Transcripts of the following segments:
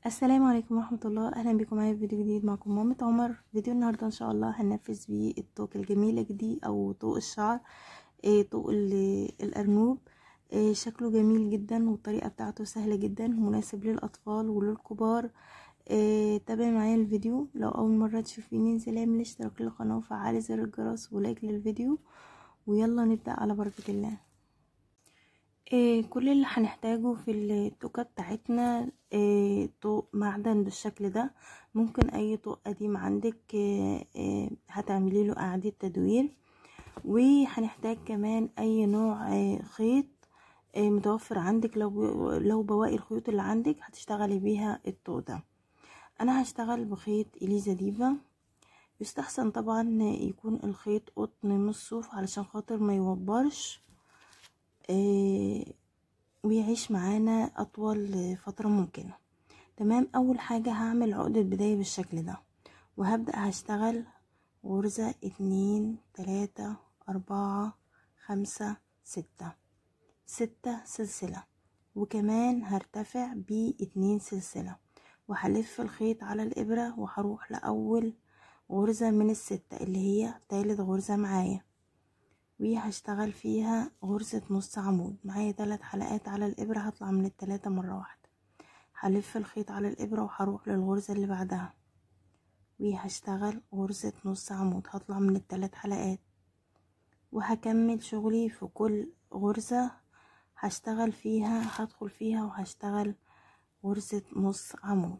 السلام عليكم ورحمة الله أهلا بكم معايا في فيديو جديد معكم مامة عمر فيديو النهاردة إن شاء الله هننفذ بيه الطوق الجميلة دي أو طوق الشعر إيه طوق ال- الأرنوب إيه شكله جميل جدا والطريقة بتاعته سهلة جدا ومناسب للأطفال وللكبار إيه تابعي معايا الفيديو لو أول مرة تشوفيني انزلي اعملي اشتراك للقناة وفعلي زر الجرس ولايك للفيديو ويلا نبدأ على بركة الله إيه كل اللي هنحتاجه في التوكة بتاعتنا إيه طوق معدن بالشكل ده ممكن اي طوق قديم عندك إيه إيه هتعملي له اعادة تدوير وهنحتاج كمان اي نوع إيه خيط إيه متوفر عندك لو لو بواقي الخيوط اللي عندك هتشتغلي بيها الطوق ده انا هشتغل بخيط اليزا ديفا يستحسن طبعا يكون الخيط قطن مش صوف علشان خاطر ما يوبرش آه ويعيش معانا اطول فترة ممكنة تمام اول حاجة هعمل عقدة بداية بالشكل ده وهبدأ هشتغل غرزة اتنين تلاتة اربعة خمسة ستة ستة سلسلة وكمان هرتفع باتنين سلسلة وهلف الخيط على الابرة وهروح لاول غرزة من الستة اللي هي تالت غرزة معايا وهشتغل فيها غرزة نص عمود معايا ثلاث حلقات على الإبرة هطلع من التلاتة مرة واحدة هلف الخيط على الإبرة وهروح للغرزة اللي بعدها وهشتغل غرزة نص عمود هطلع من التلات حلقات وهكمل شغلي في كل غرزة هشتغل فيها هدخل فيها وهشتغل غرزة نص عمود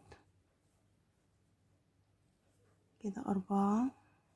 كده أربعة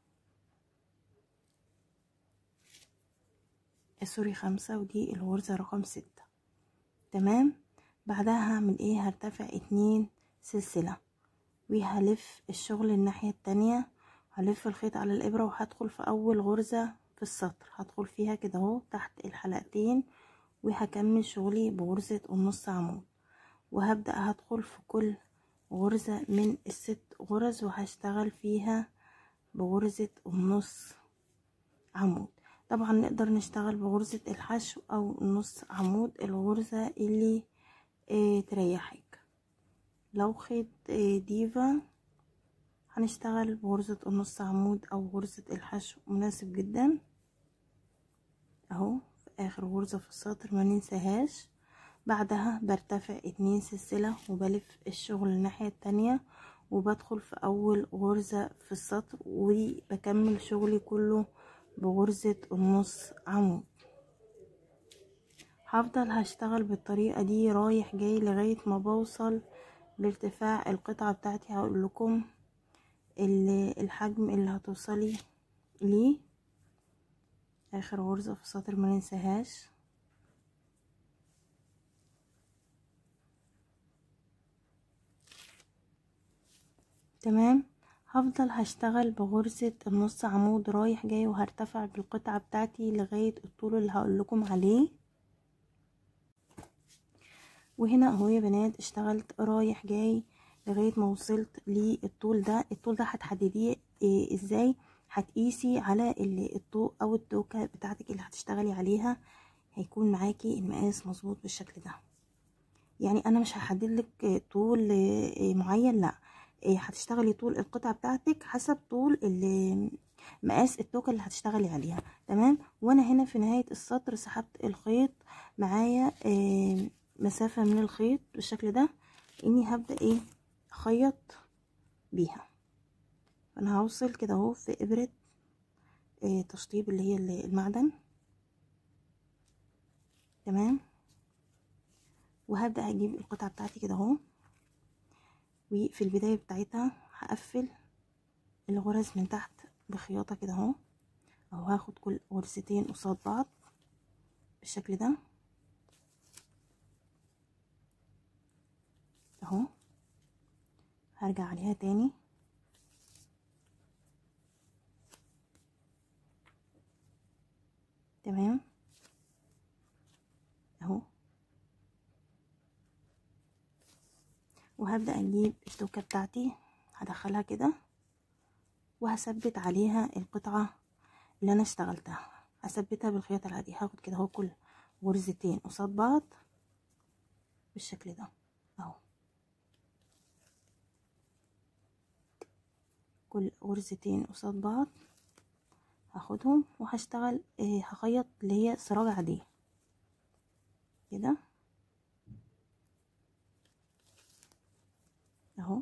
سوري خمسة ودي الغرزة رقم ستة تمام بعدها هعمل ايه هرتفع اتنين سلسلة وهلف الشغل الناحية التانية هلف الخيط على الابرة وهدخل في اول غرزة في السطر هدخل فيها كده اهو تحت الحلقتين وهكمل شغلي بغرزة النص عمود وهبدأ هدخل في كل غرزة من الست غرز وهشتغل فيها بغرزة النص عمود طبعا نقدر نشتغل بغرزة الحشو او نص عمود الغرزة اللي اه تريحك لو خيط اه ديفا هنشتغل بغرزة النص عمود او غرزة الحشو مناسب جدا اهو في اخر غرزة في السطر ما ننساهاش بعدها برتفع اتنين سلسلة وبلف الشغل الناحية التانية وبدخل في اول غرزة في السطر وبكمل شغلي كله بغرزة النص عمود هفضل هشتغل بالطريقة دي رايح جاي لغاية ما بوصل لارتفاع القطعة بتاعتي هقول لكم الحجم اللي هتوصلي ليه اخر غرزة في السطر ما ننساهاش تمام هفضل هشتغل بغرزة النص عمود رايح جاي وهرتفع بالقطعة بتاعتي لغاية الطول اللي هقول لكم عليه وهنا اهو يا بنات اشتغلت رايح جاي لغاية ما وصلت للطول ده الطول ده هتحدديه إيه ازاي هتقيسي على الطوق او التوكة بتاعتك اللي هتشتغلي عليها هيكون معاكي المقاس مظبوط بالشكل ده يعني انا مش هحدد لك طول معين لا هتشتغلي طول القطعة بتاعتك حسب طول مقاس التوكة اللي هتشتغلي عليها تمام وانا هنا في نهاية السطر سحبت الخيط معايا مسافة من الخيط بالشكل ده اني هبدأ ايه اخيط بيها انا هوصل كده اهو في ابرة تشطيب اللي هي المعدن تمام وهبدأ اجيب القطعة بتاعتي كده اهو وفي البداية بتاعتها هقفل الغرز من تحت بخياطة كده اهو او هاخد كل غرزتين قصاد بعض بالشكل ده اهو هرجع عليها تاني تمام اهو وهبدأ اجيب التوكة بتاعتي هدخلها كده وهثبت عليها القطعة اللي انا اشتغلتها هثبتها بالخياطة العادية هاخد كده اهو كل غرزتين قصاد بعض بالشكل ده اهو كل غرزتين قصاد بعض هاخدهم وهشتغل آه هخيط اللي هي سراج عادية كده اهو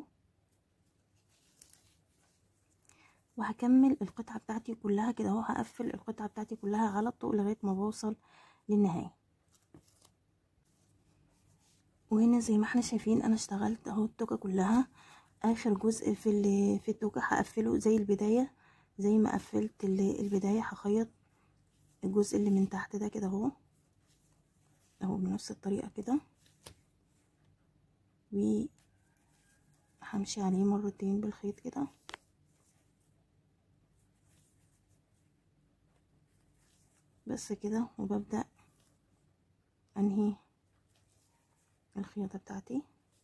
وهكمل القطعة بتاعتي كلها كده اهو هقفل القطعة بتاعتي كلها على الطوق لغاية ما بوصل للنهاية وهنا زي ما احنا شايفين انا اشتغلت اهو التوكة كلها اخر جزء في في التوكة هقفله زي البداية زي ما قفلت البداية هخيط الجزء اللي من تحت ده كده اهو اهو بنفس الطريقة كده و همشي عليه مرتين بالخيط كده بس كده وببدأ انهي الخياطة بتاعتي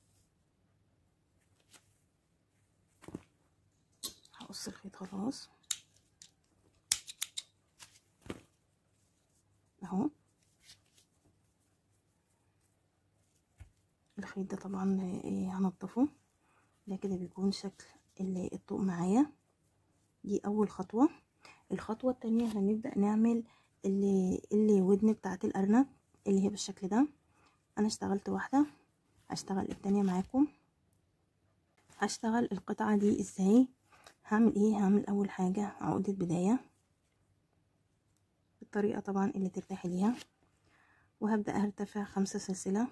هقص الخيط خلاص اهو الخيط ده طبعا إيه هنضفه ده كده بيكون شكل الطوق معايا دي اول خطوة الخطوة التانية هنبدأ نعمل اللي اللي ودن بتاعت الارنب اللي هي بالشكل ده انا اشتغلت واحدة هشتغل التانية معاكم هشتغل القطعة دي ازاي هعمل ايه هعمل اول حاجة عقدة بداية بالطريقة طبعا اللي ترتاحي ليها وهبدأ ارتفع خمسة سلسلة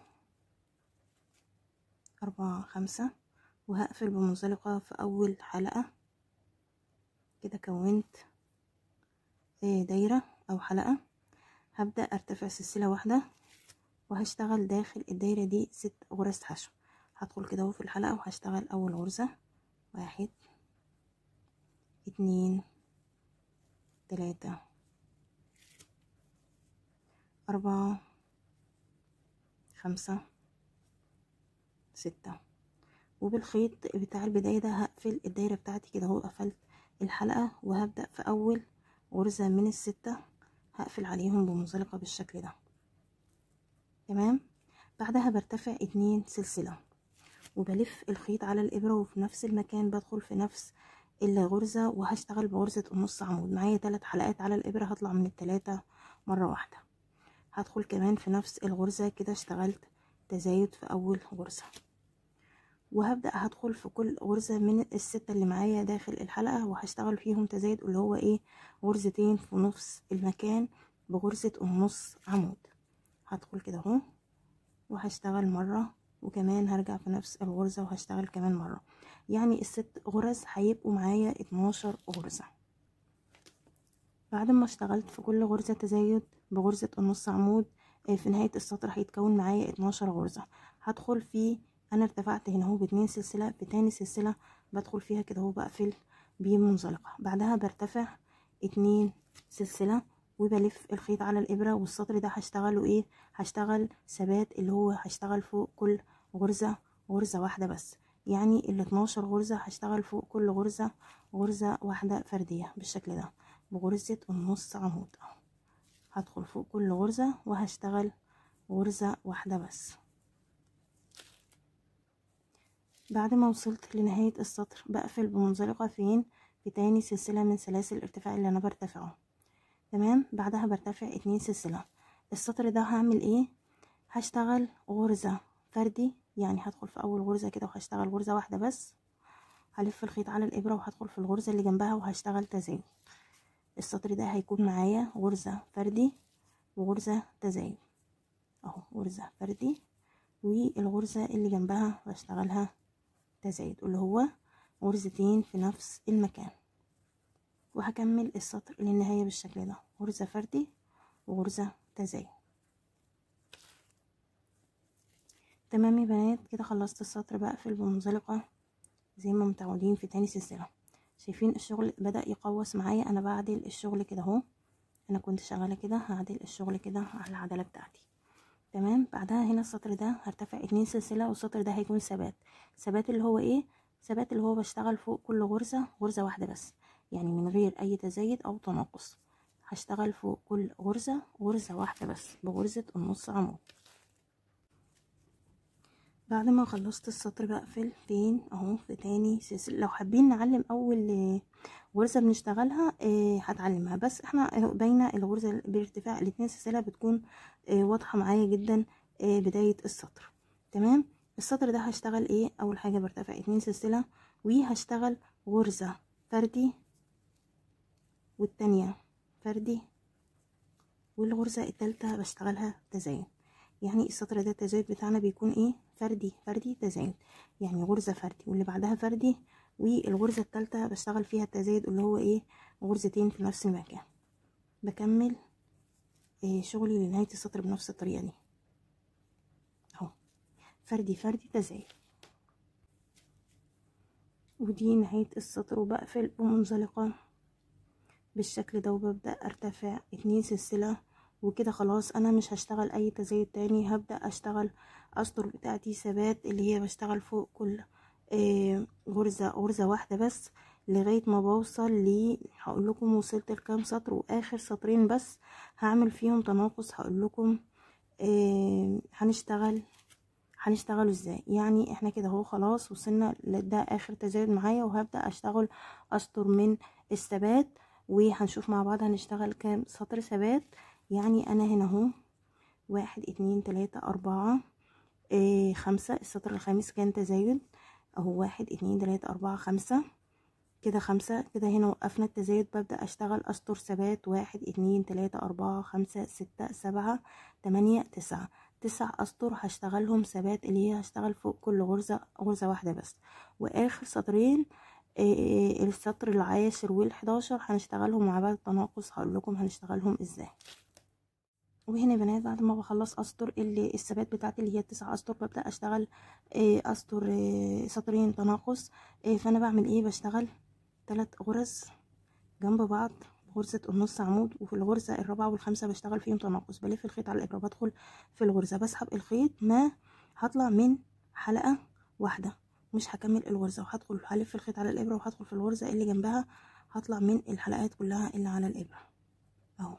أربعة خمسة وهقفل بمنزلقة في أول حلقة كده كونت دايرة أو حلقة هبدأ ارتفع سلسلة واحدة وهشتغل داخل الدايرة دي ست غرز حشو هدخل كده اهو في الحلقة وهشتغل أول غرزة واحد اتنين تلاتة أربعة خمسة ستة وبالخيط بتاع البداية ده هقفل الدايرة بتاعتي كده اهو قفلت الحلقة وهبدأ في أول غرزة من الستة هقفل عليهم بمنزلقة بالشكل ده تمام بعدها برتفع اتنين سلسلة وبلف الخيط على الإبرة وفي نفس المكان بدخل في نفس الغرزة وهشتغل بغرزة النص عمود معايا تلات حلقات على الإبرة هطلع من التلاتة مرة واحدة هدخل كمان في نفس الغرزة كده اشتغلت تزايد في أول غرزة وهبدأ هدخل في كل غرزة من الستة اللي معايا داخل الحلقة وهشتغل فيهم تزايد اللي هو ايه غرزتين في نص المكان بغرزة النص عمود هدخل كده اهو وهشتغل مرة وكمان هرجع في نفس الغرزة وهشتغل كمان مرة يعني الست غرز هيبقوا معايا اتناشر غرزة بعد ما اشتغلت في كل غرزة تزايد بغرزة النص عمود في نهاية السطر هيتكون معايا اتناشر غرزة هدخل في انا ارتفعت هنا اهو باتنين سلسلة في تاني سلسلة بدخل فيها كده اهو بقفل بمنزلقة بعدها برتفع اتنين سلسلة وبلف الخيط على الابرة والسطر ده هشتغله ايه هشتغل ثبات اللي هو هشتغل فوق كل غرزة غرزة واحدة بس يعني ال 12 غرزة هشتغل فوق كل غرزة غرزة واحدة فردية بالشكل ده بغرزة النص عمود هدخل فوق كل غرزة وهشتغل غرزة واحدة بس بعد ما وصلت لنهاية السطر بقفل بمنزلقة فين في تاني سلسلة من سلاسل الارتفاع اللي انا برتفعه تمام بعدها برتفع اتنين سلسلة السطر ده هعمل ايه هشتغل غرزة فردي يعني هدخل في اول غرزة كده وهشتغل غرزة واحدة بس هلف الخيط على الابرة وهدخل في الغرزة اللي جنبها وهشتغل تزايد السطر ده هيكون معايا غرزة فردي وغرزة تزايد اهو غرزة فردي والغرزة اللي جنبها بشتغلها تزايد اللي هو غرزتين في نفس المكان وهكمل السطر للنهاية بالشكل ده غرزة فردي وغرزة تزايد تمام يا بنات كده خلصت السطر بقفل بمنزلقة زي ما متعودين في تاني سلسلة شايفين الشغل بدأ يقوس معايا انا بعدل الشغل كده اهو انا كنت شغالة كده هعدل الشغل كده على العدلة بتاعتي تمام بعدها هنا السطر ده هرتفع اتنين سلسلة والسطر ده هيكون ثبات ثبات اللي هو ايه ثبات اللي هو بشتغل فوق كل غرزة غرزة واحدة بس يعني من غير اي تزايد او تناقص هشتغل فوق كل غرزة غرزة واحدة بس بغرزة النص عمود بعد ما خلصت السطر بقفل فين اهو في تاني سلسلة لو حابين نعلم اول غرزة بنشتغلها آه هتعلمها بس احنا باينة الغرزة بارتفاع الاتنين سلسلة بتكون آه واضحة معايا جدا آه بداية السطر تمام السطر ده هشتغل ايه اول حاجة برتفع اتنين سلسلة وهشتغل غرزة فردي والتانية فردي والغرزة التالتة بشتغلها تزايد يعني السطر ده التزايد بتاعنا بيكون ايه فردي فردي تزايد يعني غرزة فردي واللي بعدها فردي والغرزة التالتة بشتغل فيها التزايد اللي هو ايه غرزتين في نفس المكان بكمل إيه شغلي لنهاية السطر بنفس الطريقة دي اهو فردي فردي تزايد ودي نهاية السطر وبقفل بمنزلقة بالشكل ده وببدأ ارتفع اتنين سلسلة وكده خلاص انا مش هشتغل اي تزايد تاني هبدأ اشتغل اسطر بتاعتي ثبات اللي هي بشتغل فوق كل آه غرزة غرزة واحدة بس لغاية ما بوصل ل هقول لكم وصلت لكام سطر واخر سطرين بس هعمل فيهم تناقص هقول لكم آه هنشتغل هنشتغلوا ازاي يعني احنا كده اهو خلاص وصلنا لده اخر تزايد معايا وهبدأ اشتغل اسطر من الثبات وهنشوف مع بعض هنشتغل كام سطر ثبات يعني انا هنا اهو واحد اتنين تلاتة اربعة إيه خمسة السطر الخامس كان تزايد اهو واحد اتنين تلاتة اربعة خمسة كده خمسة كده هنا وقفنا التزايد ببدأ اشتغل اسطر ثبات واحد اتنين تلاتة اربعة خمسة ستة سبعة تمانية تسعة تسع اسطر هشتغلهم ثبات اللي هي هشتغل فوق كل غرزة غرزة واحدة بس واخر سطرين إيه السطر العاشر والحداشر هنشتغلهم مع بعض التناقص هقول لكم هنشتغلهم ازاي وهنا يا بنات بعد ما بخلص اسطر اللي الثبات بتاعتي اللي هي التسع اسطر ببدا اشتغل إيه اسطر إيه سطرين تناقص إيه فانا بعمل ايه بشتغل ثلاث غرز جنب بعض غرزة النص عمود وفي الغرزة الرابعة والخامسة بشتغل فيهم تناقص بلف الخيط على الإبرة بدخل في الغرزة بسحب الخيط ما هطلع من حلقة واحدة مش هكمل الغرزة وهدخل هلف الخيط على الإبرة وهدخل في الغرزة اللي جنبها هطلع من الحلقات كلها اللي على الإبرة اهو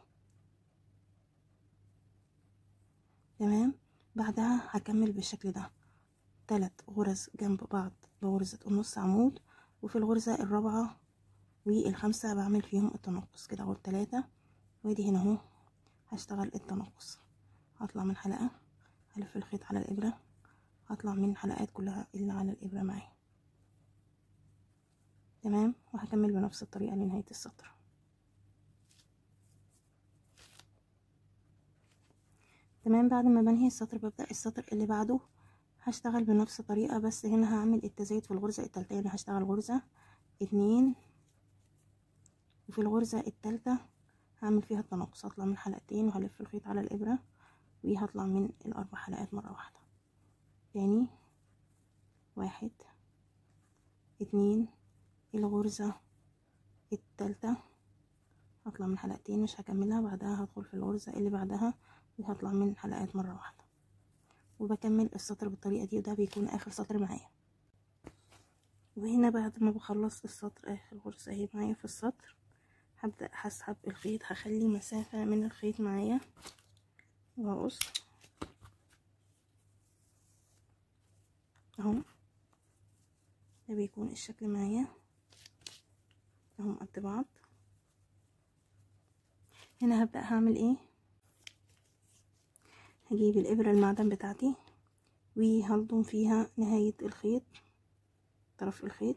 تمام بعدها هكمل بالشكل ده تلات غرز جنب بعض بغرزة النص عمود وفي الغرزة الرابعة والخامسة بعمل فيهم التنقص كده اهو تلاتة وادي هنا اهو هشتغل التنقص هطلع من حلقة هلف الخيط على الإبرة هطلع من الحلقات كلها اللي على الإبرة معايا تمام وهكمل بنفس الطريقة لنهاية السطر تمام بعد ما بنهي السطر ببدأ السطر اللي بعده هشتغل بنفس الطريقة بس هنا هعمل التزايد في الغرزة التالتة يعني هشتغل غرزة اتنين وفي الغرزة التالتة هعمل فيها التناقص هطلع من حلقتين وهلف الخيط على الإبرة وهطلع من الأربع حلقات مرة واحدة تاني واحد اتنين الغرزة التالتة هطلع من حلقتين مش هكملها بعدها هدخل في الغرزة اللي بعدها وهطلع من حلقات مرة واحدة وبكمل السطر بالطريقة دي وده بيكون آخر سطر معايا وهنا بعد ما بخلص السطر آخر غرزة اهي معايا في السطر هبدأ هسحب الخيط هخلي مسافة من الخيط معايا وهقص اهو ده بيكون الشكل معايا اهم قد بعض هنا هبدأ هعمل ايه هجيب الإبرة المعدن بتاعتي وهلضم فيها نهاية الخيط طرف الخيط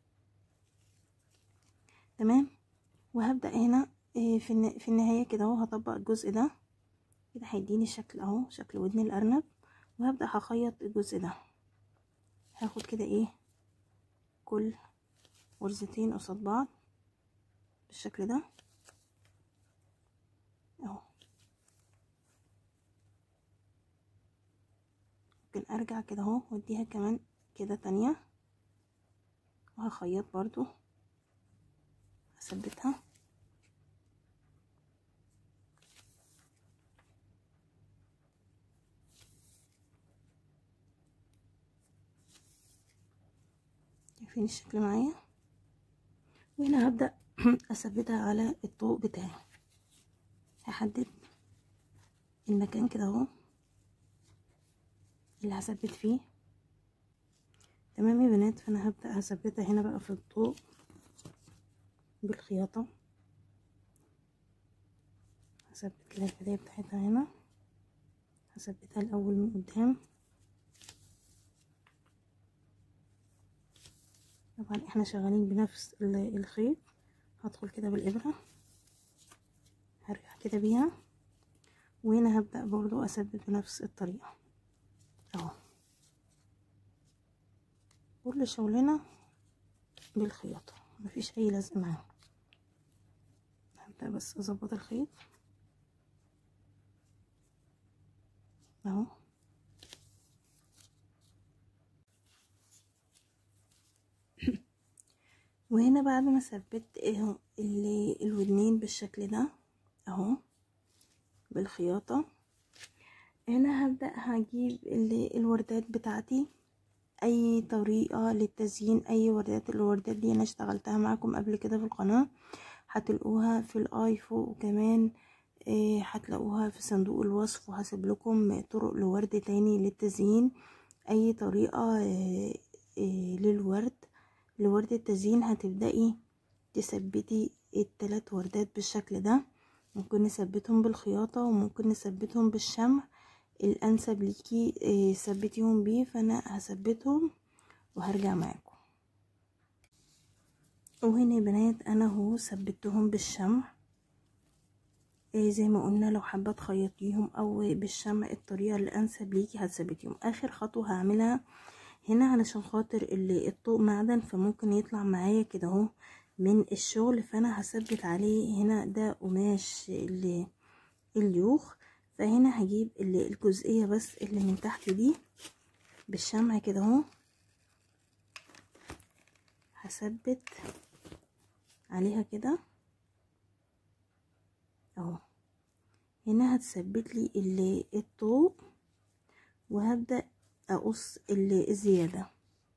تمام وهبدأ هنا في في النهاية كده اهو هطبق الجزء ده كده هيديني الشكل اهو شكل ودن الأرنب وهبدأ هخيط الجزء ده هاخد كده ايه كل غرزتين قصاد بعض بالشكل ده اهو ممكن ارجع كده اهو واديها كمان كده تانية وهخيط برضو هثبتها شايفين الشكل معايا وهنا هبدأ اثبتها على الطوق بتاعي هحدد المكان كده اهو اللي هثبت فيه تمام يا بنات فانا هبدأ هثبتها هنا بقى في الضوء بالخياطة هثبت لها البداية بتاعتها هنا هثبتها الاول من قدام طبعا احنا شغالين بنفس الخيط هدخل كده بالابره هرجع كده بيها وهنا هبدأ برضو اثبت بنفس الطريقة اهو كل شغلنا بالخياطة مفيش اي لزق معاهم هبدأ بس اظبط الخيط اهو وهنا بعد ما ثبت اهو الودنين بالشكل ده اهو بالخياطة هنا هبدأ هجيب الوردات بتاعتي اي طريقة للتزيين اي وردات الوردات دي انا اشتغلتها معاكم قبل كده في القناة هتلقوها في الاي فوق وكمان هتلاقوها في صندوق الوصف وهسيب لكم طرق لورد تاني للتزيين اي طريقة للورد لورد التزيين هتبدأي تثبتي التلات وردات بالشكل ده ممكن نثبتهم بالخياطة وممكن نثبتهم بالشمع الانسب ليكي ثبتيهم بيه فانا هثبتهم وهرجع معاكم وهنا يا بنات انا اهو ثبتهم بالشمع زي ما قلنا لو حابه تخيطيهم او بالشمع الطريقه اللي انسب ليكي هتثبتيهم اخر خطوه هعملها هنا علشان خاطر الطوق معدن فممكن يطلع معايا كده اهو من الشغل فانا هثبت عليه هنا ده قماش اليوخ فهنا هجيب الجزئيه بس اللي من تحت دي بالشمع كده اهو هثبت عليها كده اهو هنا هتثبت لي الطوق وهبدا اقص الزياده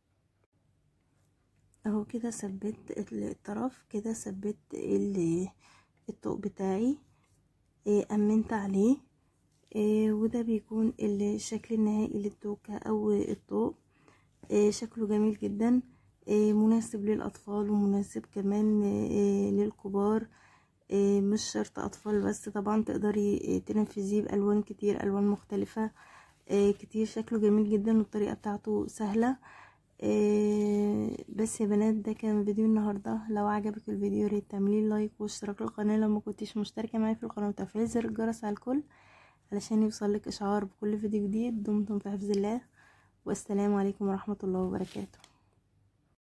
اهو كده ثبت الطرف كده ثبت الطوق بتاعي امنت عليه وده بيكون الشكل النهائي للتوكة او الطوق شكله جميل جدا مناسب للاطفال ومناسب كمان للكبار مش شرط اطفال بس طبعا تقدري تنفذيه بالوان كتير الوان مختلفة كتير شكله جميل جدا والطريقة بتاعته سهلة بس يا بنات ده كان فيديو النهاردة لو عجبك الفيديو ريت تعملي لايك واشتراك القناة لو ما كنتيش مشتركة معايا في القناة وتفعيل زر الجرس على الكل علشان يوصلك اشعار بكل فيديو جديد دمتم في حفظ الله والسلام عليكم ورحمة الله وبركاته